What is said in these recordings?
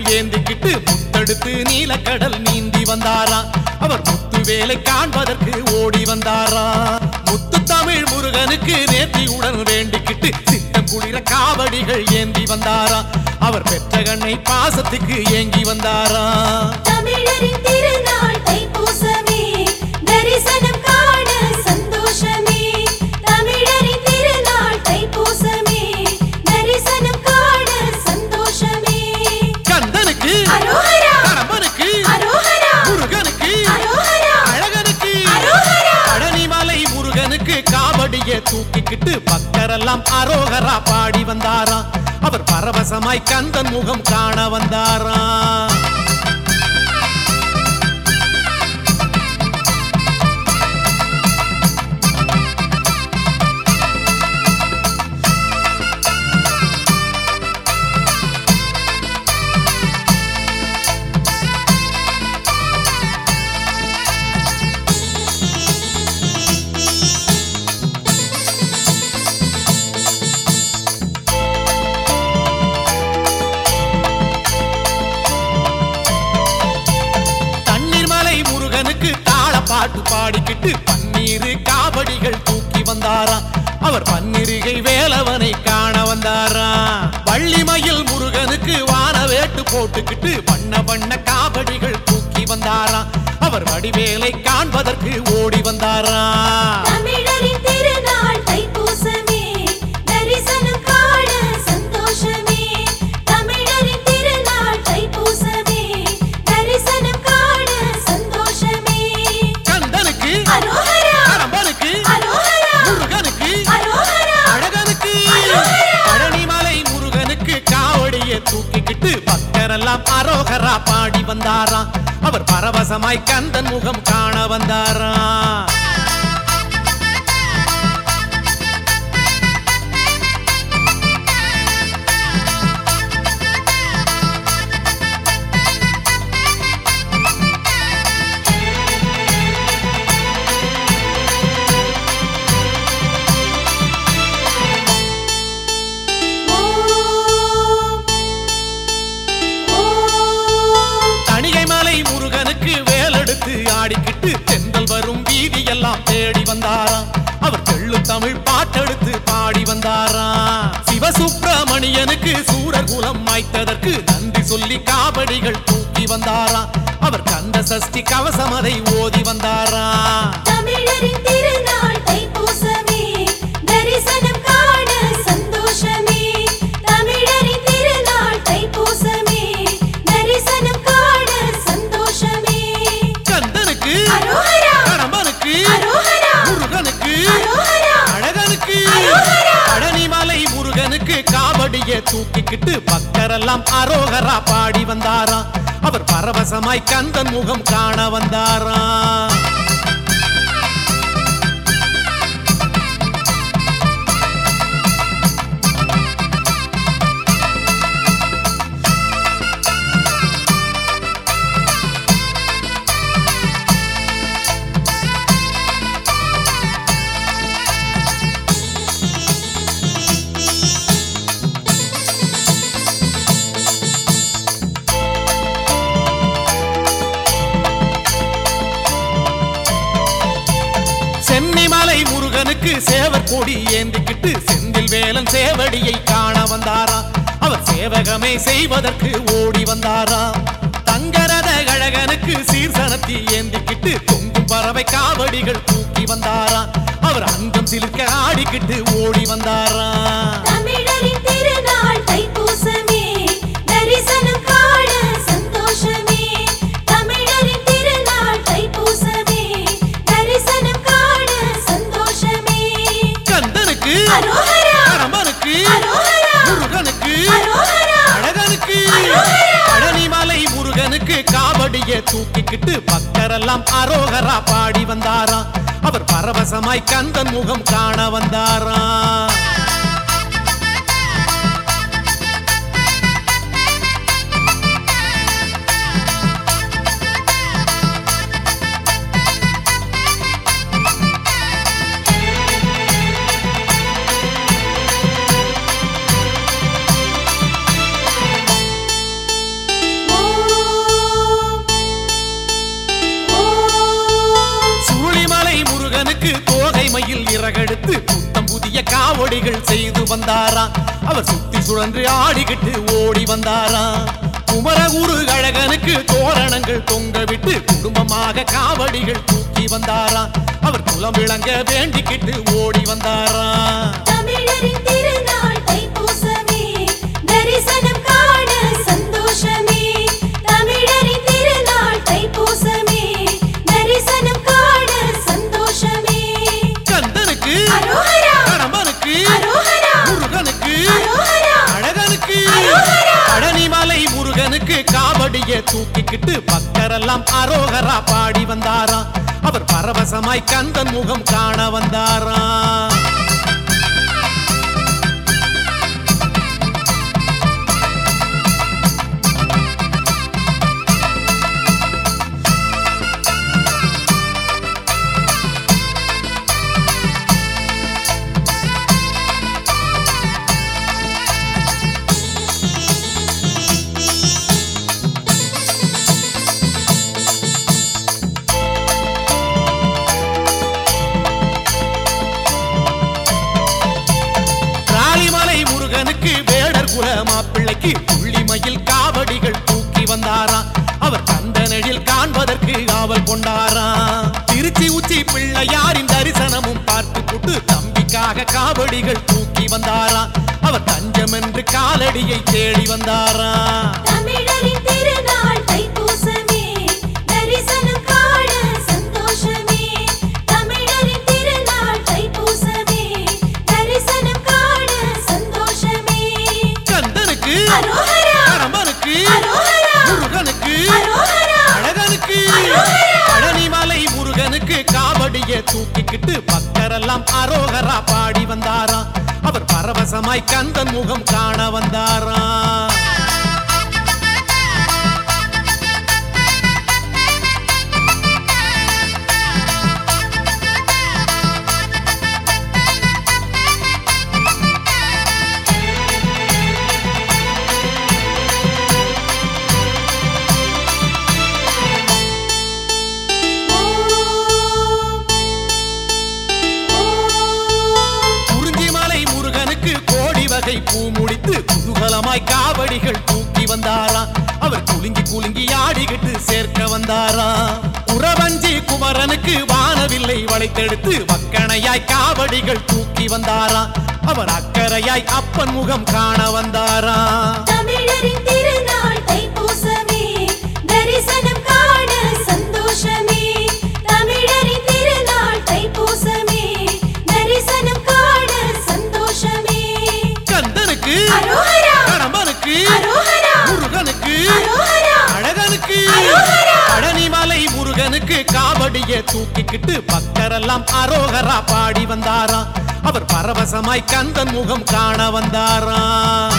ஏந்திக்கிட்டு முத்தெடுத்து நீலக்கடல் நீந்தி வந்தாரா அவர் முத்து வேலை காண்பதற்கு ஓடி வந்தாரா முத்து தமிழ் முருகனுக்கு நேர்த்தியுடன் வேண்டிக்கிட்டு சித்தம் குளிர காவடிகள் ஏந்தி வந்தாரா அவர் பெற்ற கண்ணை பாசத்துக்கு ஏங்கி வந்தாரா தமிழரின் திருநாள் தைப்பூசமே தரிசனம் காண சந்தோஷமே தமிழரின் திருநாள் தைப்பூசமே தரிசனம் காண சந்தோஷமே கந்தனுக்கு அரோகரா கடம்பனுக்கு அரோகரா முருகனுக்கு அரோகரா அழகனுக்கு அரோகரா பழனிமலை முருகனுக்கு காவடிய தூக்கிக்கிட்டு பக்தரெல்லாம் அரோகரா பாடி வந்தாரா அவர் பரவசமாய் கந்தன் முகம் காண வந்தாரா தண்ணீர் மலை முருகனுக்கு தாள பாட்டு பாடிக்கிட்டு பன்னீரு காவடிகள் தூக்கி வந்தாரா அவர் பன்னிருகை வேலவனை காண வந்தாரா வள்ளிமயில் முருகனுக்கு வான வேட்டு போட்டுக்கிட்டு வண்ண வண்ண காவடிகள் தூக்கி வந்தாரா அவர் வடிவேலை காண்பதற்கு ஓடி வந்தாரா தமிழரின் திருநாள் தைப்பூசமே தரிசனம் காண சந்தோஷமே தமிழரின் திருநாள் தைப்பூசமே தரிசனம் காண சந்தோஷமே கந்தனுக்கு அரோகரா கடம்பனுக்கு அரோகரா முருகனுக்கு அரோகரா அழகனுக்கு பழனிமலை முருகனுக்கு காவடிய தூக்கிக்கிட்டு பக்தரெல்லாம் அரோகரா பாடி வந்தாரா அவர் பரவசமாய் கந்தன் முகம் காண வந்தாரா ஓம் ஓம் தணிகை மலை முருகனுக்கு வேலெடுத்து ஆடிக்கிட்டு தென்றல் வரும் வீதியெல்லாம் தேடி வந்தாரா அவர் தெள்ளு தமிழ் பாட்டெடுத்து பாடி வந்தாரா சிவசுப்பிரமணியனுக்கு சூரர் குலம் மாய்த்ததற்கு நன்றி சொல்லி காவடிகள் தூக்கி வந்தாரா அவர் கந்த சஷ்டி கவசமதை ஓதி வந்தாரா தமிழரின் திருநாள் தைப்பூசமே தரிசனம் காண சந்தோஷமே தமிழரின் திருநாள் தைப்பூசமே தரிசனம் காண சந்தோஷமே கந்தனுக்கு அரோகரா கடம்பனுக்கு அரோகரா முருகனுக்கு அரோகரா அழகனுக்கு அரோகரா. பழனிமலை முருகனுக்கு காவடிய தூக்கிக்கிட்டு பக்தரெல்லாம் அரோகரா பாடி வந்தாரா அவர் பரவசமாய் கந்தன் முகம் காண வந்தாரா சென்னிமலை முருகனுக்கு சேவர் கொடி ஏந்திக்கிட்டு செந்தில் வேலன் சேவடியை காண வந்தாரா அவர் சேவகமே செய்வதற்கு ஓடி வந்தாரா தங்கரத கழகனுக்கு சீர்சனத்தி ஏந்திக்கிட்டு தொங்கும் பறவை காவடிகள் தூக்கி வந்தாரா அவர் அங்கம் சிலிர்க்க ஆடிக்கிட்டு ஓடி வந்தாரா தமிழரின் திருநாள் தைப்பூசமே தரிசனம் காண சந்தோஷமே தமிழரின் திருநாள் தைப்பூசமே தரிசனம் காண சந்தோஷமே கந்தனுக்கு அரோகரா கடம்பனுக்கு அரோகரா முருகனுக்கு அரோகரா அழகனுக்கு பழனிமலை முருகனுக்கு காவடிய தூக்கிக்கிட்டு பக்தரெல்லாம் அரோகரா பாடி வந்தாரா அவர் பரவசமாய் கந்தன் முகம் காண வந்தாரா காவடிகள் செய்து வந்தாராம் அவர் சுத்தி சுழன்று ஆடிக்கிட்டு ஓடி வந்தாராம் குமரகுரு அழகனுக்கு தோரணங்கள் தொங்க விட்டு குடும்பமாக காவடிகள் தூக்கி வந்தாராம் அவர் குலம் விளங்க வேண்டிக்கிட்டு ஓடி வந்தாராம் தமிழரின் திருநாள் தைப்பூசமே தரிசனம் காண சந்தோஷமே தமிழரின் திருநாள் தைப்பூசமே தரிசனம் காண சந்தோஷமே கந்தனுக்கு அரோகரா கடம்பனுக்கு அரோகரா முருகனுக்கு அரோகரா அழகனுக்கு அரோகரா. பழனிமலை முருகனுக்கு காவடிய தூக்கிக்கிட்டு பக்தரெல்லாம் அரோகரா பாடி வந்தாராம் அவர் பரவசமாய் கந்தன் முகம் காண வந்தாராம் ராலிமலை முருகனுக்கு வேடர் குல மாப்பிள்ளைக்கு புள்ளிமயில் காவடிகள் தூக்கி வந்தாராம் அவர் கந்தனெழில் காண்பதற்கு காவல் கொண்டாராம் திருச்சி உச்சி பிள்ளையாரின் தரிசனமும் பார்த்து புட்டு தம்பிக்காக காவடிகள் தூக்கி வந்தாராம் அவர் தஞ்சம் என்று காலடியை தேடி வந்தாராம் தமிழரின் திருநாள் தைப்பூசமே தரிசனம் காண சந்தோஷமே தமிழரின் திருநாள் தைப்பூசமே தரிசனம் காண சந்தோஷமே கந்தனுக்கு அரோகரா கடம்பனுக்கு அரோகரா முருகனுக்கு அரோகரா அழகனுக்கு அரோகரா. பழனிமலை முருகனுக்கு காவடிய தூக்கிக்கிட்டு பக்தரெல்லாம் அரோகரா பாடி வந்தாராம் அவர் பரவசமாய் கந்தன் முகம் காண வந்தாராம் குறிஞ்சிமலை முருகனுக்கு கோடி வகை பூ முடித்து குதூகலமாய் காவடிகள் தூக்கி வந்தாராம் அவர் குலுங்கி குலுங்கி ஆடிக்கிட்டு சேர்க்க வந்தாராம் உறவஞ்சி குமரனுக்கு வானவில்லை வளைத்தெடுத்து வக்கணையாய் காவடிகள் தூக்கி வந்தாராம் அவர் அக்கறையாய் அப்பன் முகம் காண வந்தாராம் தமிழரின் திருநாள் தைப்பூசமே தரிசனம் காண சந்தோஷமே தமிழரின் திருநாள் தைப்பூசமே தரிசனம் காண சந்தோஷமே கந்தனுக்கு அரோகரா கடம்பனுக்கு அரோகரா முருகனுக்கு அரோகரா அழகனுக்கு அரோகரா. பழனிமலை முருகனுக்கு காவடிய தூக்கிக்கிட்டு பக்தரெல்லாம் அரோகரா பாடி வந்தாராம் அவர் பரவசமாய் கந்தன் முகம் காண வந்தாராம்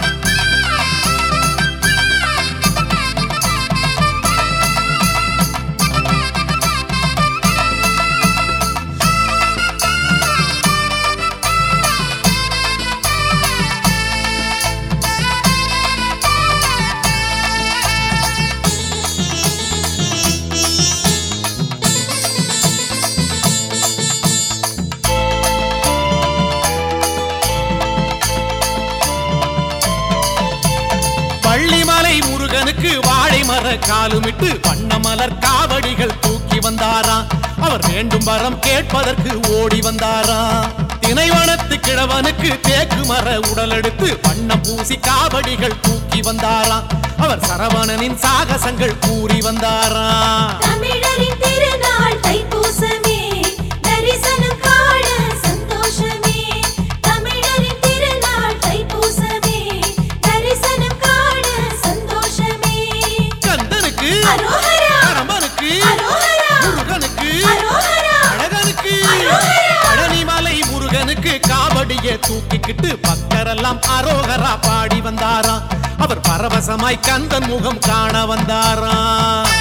பள்ளிமலை முருகனுக்கு வாழை மர காலுமிட்டு வண்ண மலர் காவடிகள் தூக்கி வந்தாராம் அவர் வேண்டும் வரம் கேட்பதற்கு ஓடி வந்தாராம் தினைவனத்து கிழவனுக்கு தேக்கு மர உடல் எடுத்து வண்ணம் பூசி காவடிகள் தூக்கி வந்தாராம் அவர் சரவணனின் சாகசங்கள் கூறி வந்தாராம் தமிழரின் திருநாள் தைப்பூசமே தரிசனம் காண சந்தோஷமே தமிழரின் திருநாள் தைப்பூசமே தரிசனம் காண சந்தோஷமே கந்தனுக்கு அரோகரா கடம்பனுக்கு அரோகரா முருகனுக்கு அரோகரா அழகனுக்கு அரோகரா. பழனிமலை முருகனுக்கு காவடிய தூக்கிக்கிட்டு பக்தரெல்லாம் அரோகரா பாடி வந்தாராம் அவர் பரவசமாய் கந்தன் முகம் காண வந்தாராம்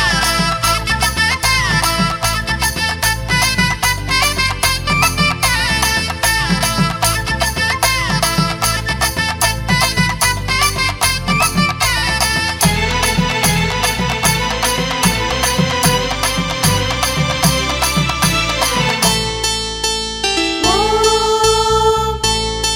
ஓம்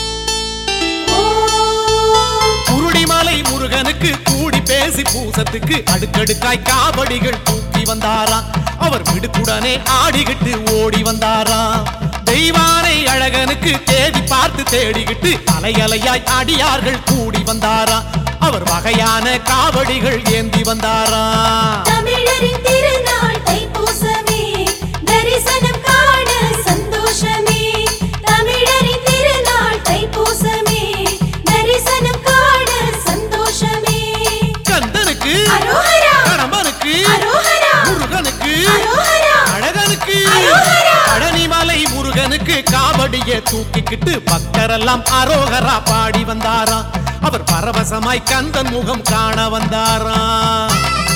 தைப்பூசத்துக்கு அடுக்கடுக்காய் காவடிகள் தூக்கி வந்தாராம் அவர் மிடுக்குடனே ஆடிக்கிட்டு ஓடி வந்தாராம் தெய்வானை அழகனுக்கு தேடி பார்த்து தேடிக்கிட்டு அலையலையாய் அடியார்கள் கூடி வந்தாராம் அவர் வகையான காவடிகள் ஏந்தி வந்தாராம் தமிழரின் திருநாள் தைப்பூசமே தரிசனம் காண சந்தோஷமே தமிழரின் திருநாள் தைப்பூசமே தரிசனம் காண சந்தோஷமே கந்தனுக்கு அரோகரா கடம்பனுக்கு அரோகரா முருகனுக்கு அரோகரா அழகனுக்கு அரோகரா! பழனிமலை முருகனுக்கு காவடிய தூக்கிக்கிட்டு பக்தரெல்லாம் அரோகரா பாடி வந்தாராம் அவர் பரவசமாய் கந்தன் முகம் காண வந்தாராம்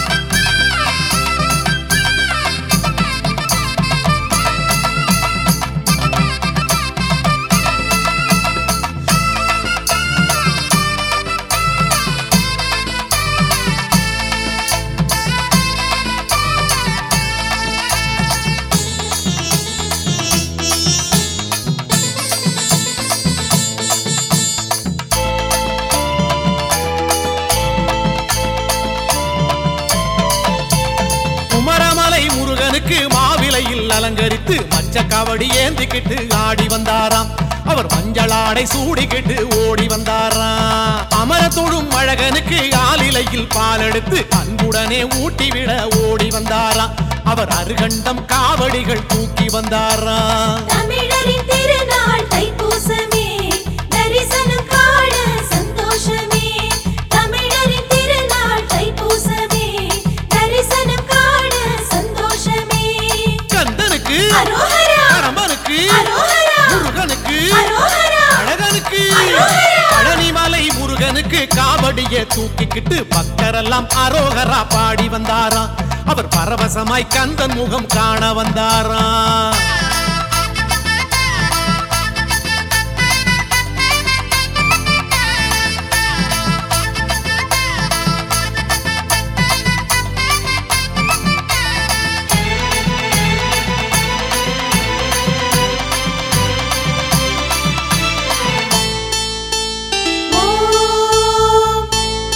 குமரமலை முருகனுக்கு மாவிலையில் அலங்கரித்து மச்ச காவடி ஏந்திக்கிட்டு ஆடி வந்தாராம் அவர் மஞ்சளாடை சூடிக்கிட்டு ஓடி வந்தாராம் அமர தொழும் அழகனுக்கு ஆலிலையில் பாலெடுத்து அன்புடனே ஊட்டிவிட ஓடி வந்தாராம் அவர் அருகண்டம் காவடிகள் தூக்கி வந்தாராம் தமிழரின் திருநாள் தைப்பூசமே தரிசனம் காண சந்தோஷமே தமிழரின் திருநாள் தைப்பூசமே தரிசனம் காண சந்தோஷமே கந்தனுக்கு அரோகரா கடம்பனுக்கு அரோகரா முருகனுக்கு அரோகரா அழகனுக்கு அரோகரா! பழனிமலை முருகனுக்கு காவடிய தூக்கிக்கிட்டு பக்தரெல்லாம் அரோகரா பாடி வந்தாராம் அவர் பரவசமாய் கந்தன் முகம் காண வந்தாராம் ஓம்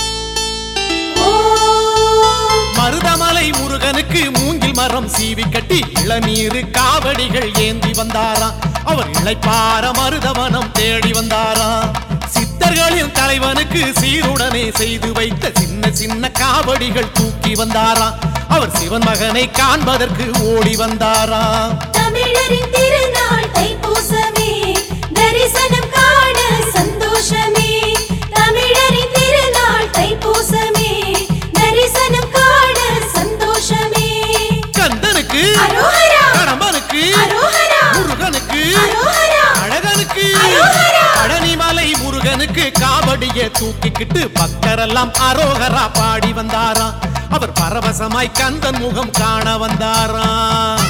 ஓம் மருதமலை முருகனுக்கு மூங்கில் மரம் சீவி கட்டி இளநீரு காவடிகள் ஏந்தி வந்தாராம் அவர் இளைப்பார மருதவனம் தேடி வந்தாராம் சித்தர்களின் தலைவனுக்கு சீருடனே செய்து வைத்த சின்ன சின்ன காவடிகள் தூக்கி வந்தாராம் அவர் சிவன் மகனை காண்பதற்கு ஓடி வந்தாராம் தமிழரின் திருநாள் தைப்பூசமே தரிசனம் காண சந்தோஷமே தமிழரின் திருநாள் தைப்பூசமே தரிசனம் காண சந்தோஷமே கந்தனுக்கு அரோகரா கடம்பனுக்கு அரோகரா முருகனுக்கு அரோகரா அழகனுக்கு அரோகரா! பழனிமலை முருகனுக்கு காவடிய தூக்கிக்கிட்டு பக்தரெல்லாம் அரோகரா பாடி வந்தாராம் அவர் பரவசமாய் கந்தன் முகம் காண வந்தாராம்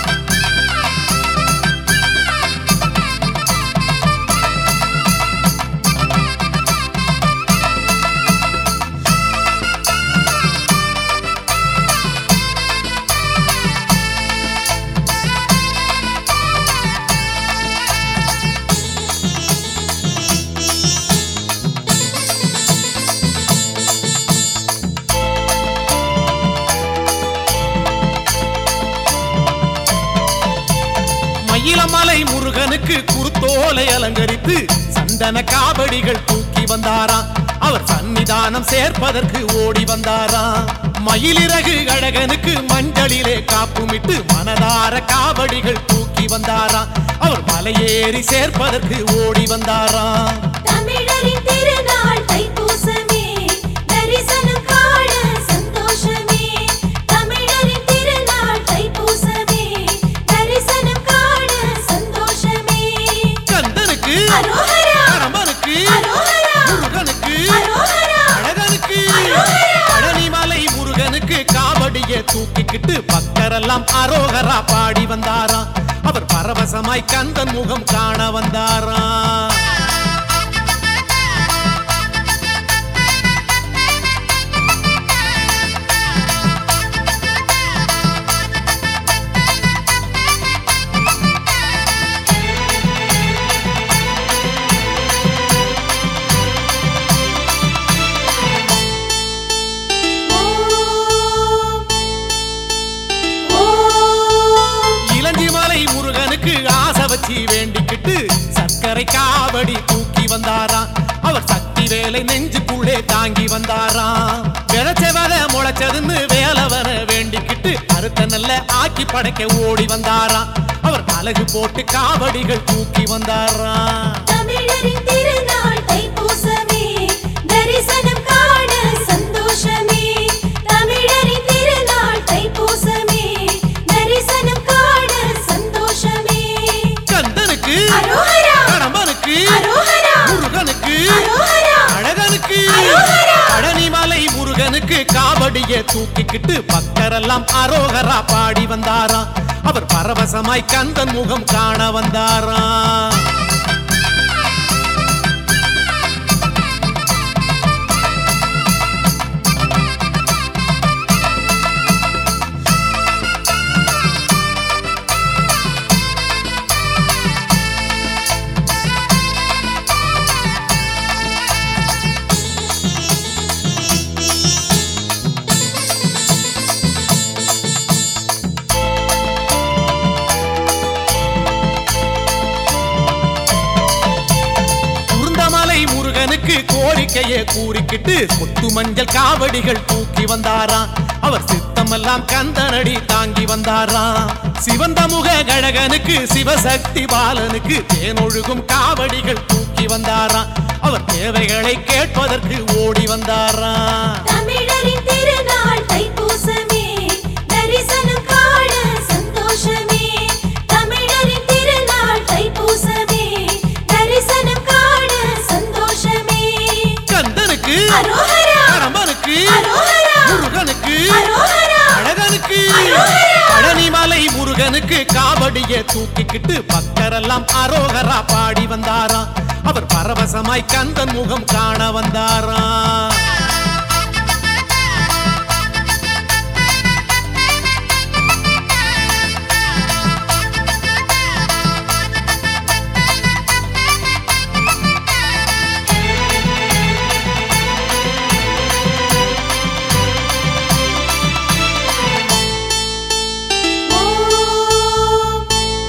மயிலமலை முருகனுக்கு குருத்தோலை அலங்கரித்து சந்தன காவடிகள் தூக்கி வந்தாராம் அவர் சன்னிதானம் சேர்ப்பதற்கு ஓடி வந்தாராம் மயிலிறகு அழகனுக்கு மஞ்சளிலே காப்புமிட்டு மனதார காவடிகள் தூக்கி வந்தாராம் அவர் மலையேறி சேர்ப்பதற்கு ஓடி வந்தாராம் தமிழரின் திருநாள் தைப்பூசமே தரிசனம் காண சந்தோஷமே தமிழரின் திருநாள் தைப்பூசமே தரிசனம் காண சந்தோஷமே கந்தனுக்கு அரோகரா கடம்பனுக்கு அரோகரா முருகனுக்கு அரோகரா அழகனுக்கு அரோகரா! பழனிமலை முருகனுக்கு காவடிய தூக்கிக்கிட்டு பக்தரெல்லாம் அரோகரா பாடி வந்தாராம் அவர் பரவசமாய் கந்தன் முகம் காண வந்தாராம் முருகனுக்கு ஆசை வச்சு வேண்டிக்கிட்டு சர்க்கரை காவடி தூக்கி வந்தாராம் அவர் சக்தி வேலை நெஞ்சுக்குள்ளே தாங்கி வந்தாராம் விளைச்சவத முளைச்சதுன்னு வேலவர வேண்டிக்கிட்டு அறுத்த நல்ல ஆக்கி படைக்க ஓடி வந்தாராம் அவர் அழகு போட்டு காவடிகள் தூக்கி வந்தாராம் தமிழரின் திருநாள் தைப்பூசமே தரிசனம் காண சந்தோஷமே தமிழரின் திருநாள் தைப்பூசமே தரிசனம் காண சந்தோஷமே கந்தனுக்கு அரோகரா கடம்பனுக்கு அரோகரா முருகனுக்கு அரோகரா அழகனுக்கு அரோகரா! பழனிமலை முருகனுக்கு காவடிய தூக்கிக்கிட்டு பக்தரெல்லாம் அரோகரா பாடி வந்தாராம் அவர் பரவசமாய் கந்தன் முகம் காண வந்தாராம் குருந்தமலை முருகனுக்கு கோரிக்கையை கூறிக்கிட்டு கொத்து மஞ்சள் காவடிகள் தூக்கி வந்தாராம் அவர் சித்தமெல்லாம் கந்தனடி தாங்கி வந்தாராம் சிவந்த முக கழகனுக்கு சிவசக்தி பாலனுக்கு தேனொழுகும் காவடிகள் தூக்கி வந்தாராம் அவர் தேவைகளை கேட்பதற்கு ஓடி வந்தாராம் தமிழரின் திருநாள் தைப்பூசமே தரிசனம் காண சந்தோஷமே தமிழரின் திருநாள் தைப்பூசமே தரிசனம் காண சந்தோஷமே கந்தனுக்கு அரோகரா கடம்பனுக்கு அரோகரா முருகனுக்கு அரோகரா அழகனுக்கு அரோகரா! பழனிமலை முருகனுக்கு காவடிய தூக்கிக்கிட்டு பக்தரெல்லாம் அரோகரா பாடி வந்தாராம் அவர் பரவசமாய் கந்தன் முகம் காண வந்தாராம் ஓம்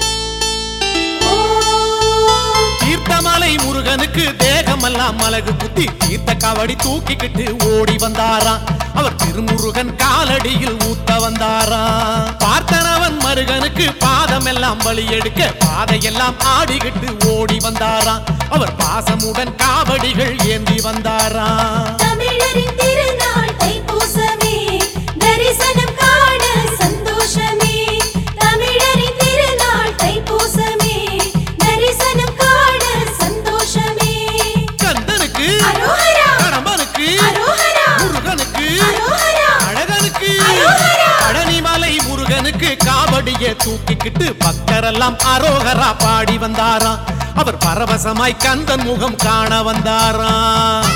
ஓம் தீர்த்தமலை முருகனுக்கு தேகமெல்லாம் மலகு குத்தி தீர்த்த காவடி தூக்கிக்கிட்டு ஓடி வந்தாராம் அவர் திருமுருகன் காலடியில் ஊத்த வந்தாராம் பார்த்தனவன் மருகனுக்கு பாதமெல்லாம் பலி எடுக்க பாதையெல்லாம் ஆடிக்கிட்டு ஓடி வந்தாராம் அவர் பாசமுடன் காவடிகள் ஏந்தி வந்தாராம் தமிழரின் திருநாள் தைப்பூசமே தரிசனம் காண சந்தோஷமே தமிழரின் திருநாள் தைப்பூசமே தரிசனம் காண சந்தோஷமே கந்தனுக்கு அரோகரா கடம்பனுக்கு அரோகரா முருகனுக்கு அரோகரா அழகனுக்கு அரோகரா! பழனிமலை முருகனுக்கு காவடிய தூக்கிக்கிட்டு பக்தரெல்லாம் அரோகரா பாடி வந்தாராம் அவர் பரவசமாய் கந்தன் முகம் காண வந்தாராம்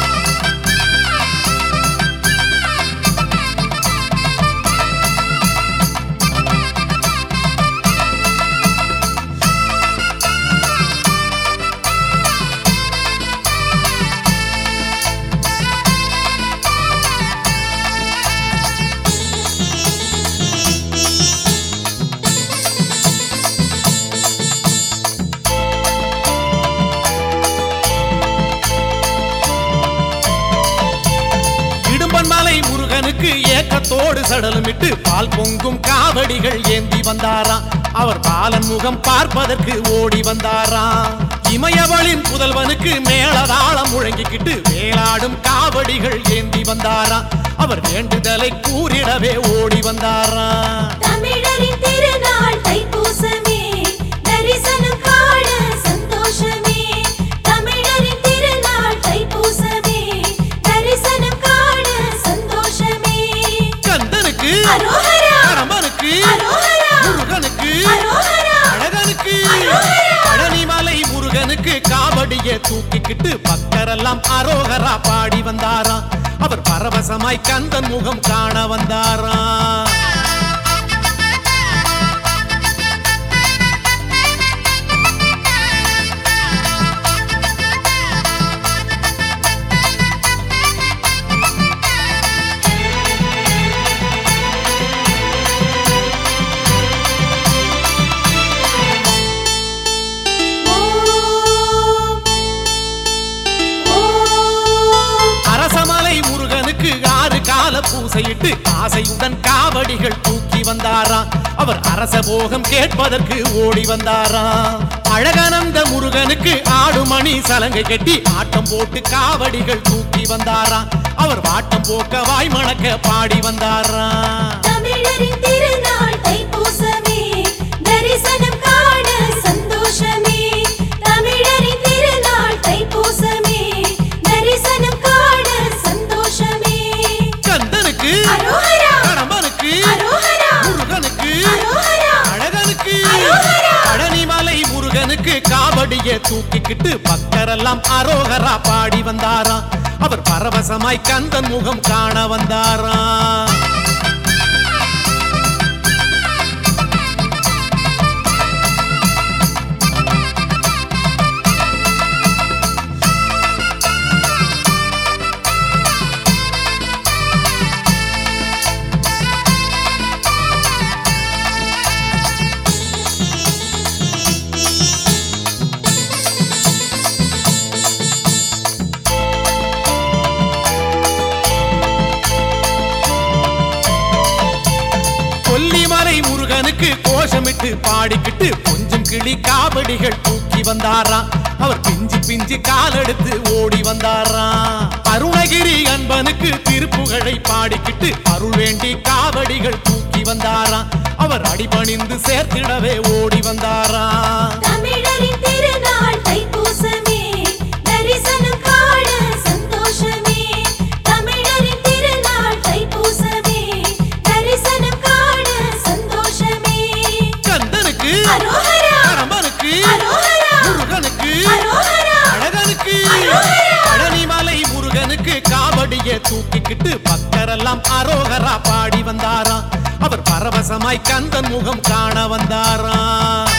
இடும்பன்மலை முருகனுக்கு ஏக்கத்தோடு சடலமிட்டு பால் பொங்கும் காவடிகள் ஏந்தி வந்தாராம் அவர் பாலன் முகம் பார்ப்பதற்கு ஓடி வந்தாராம் இமயவளின் புதல்வனுக்கு மேளதாளம் முழங்கிக்கிட்டு வேலாடும் காவடிகள் ஏந்தி வந்தாராம் அவர் வேண்டுதலை கூறிடவே ஓடி வந்தாராம் தமிழரின் திருநாள் தைப்பூசமே தரிசனம் காண சந்தோஷமே தமிழரின் திருநாள் தைப்பூசமே தரிசனம் காண சந்தோஷமே கந்தனுக்கு அரோகரா கடம்பனுக்கு அரோகரா முருகனுக்கு அரோகரா அழகனுக்கு அரோகரா! பழனிமலை முருகனுக்கு காவடிய தூக்கிக்கிட்டு பக்தரெல்லாம் அரோகரா பாடி வந்தாராம் அவர் பரவசமாய் கந்தன் முகம் காண வந்தாராம் ஆசையுடன் காவடிகள் தூக்கி வந்தாராம் அவர் அரச போகம் கேட்பதற்கு ஓடி வந்தாராம் அழகனந்த முருகனுக்கு ஆடுமணி சலங்கை கட்டி ஆட்டம் போட்டு காவடிகள் தூக்கி வந்தாராம் அவர் வாட்டம் போக்க வாய் மணக்க பாடி வந்தாராம் தமிழரின் திருநாள் தைப்பூசமே தரிசனம் காண சந்தோஷமே தமிழரின் திருநாள் தைப்பூசமே தரிசனம் காண சந்தோஷமே கந்தனுக்கு அரோகரா கடம்பனுக்கு அரோகரா முருகனுக்கு அரோகரா அழகனுக்கு அரோகரா. பழனிமலை முருகனுக்கு காவடிய தூக்கிக்கிட்டு பக்தரெல்லாம் அரோகரா பாடி வந்தாராம் அவர் பரவசமாய் கந்தன் முகம் காண வந்தாராம் கொல்லிமலை முருகனுக்கு கோஷமிட்டு பாடிக்கிட்டு கொஞ்சம் கிளி காவடிகள் தூக்கி வந்தாராம் அவர் பிஞ்சு பிஞ்சு காலெடுத்து ஓடி வந்தாராம் அருணகிரி அன்பனுக்கு திருப்புகழை பாடிக்கிட்டு அருள் வேண்டி காவடிகள் தூக்கி வந்தாராம் அவர் அடிபணிந்து சேர்த்திடவே ஓடி வந்தாராம் தமிழரின் திருநாள் தைப்பூசமே தரிசனம் காண சந்தோஷமே தமிழரின் திருநாள் தைப்பூசமே தரிசனம் காண சந்தோஷமே கந்தனுக்கு அரோகரா கடம்பனுக்கு அரோகரா முருகனுக்கு அரோகரா அழகனுக்கு அரோகரா. பழனிமலை முருகனுக்கு காவடிய தூக்கிக்கிட்டு பக்தரெல்லாம் அரோகரா பாடி வந்தாராம் அவர் பரவசமாய் கந்தன் முகம் காண வந்தாராம்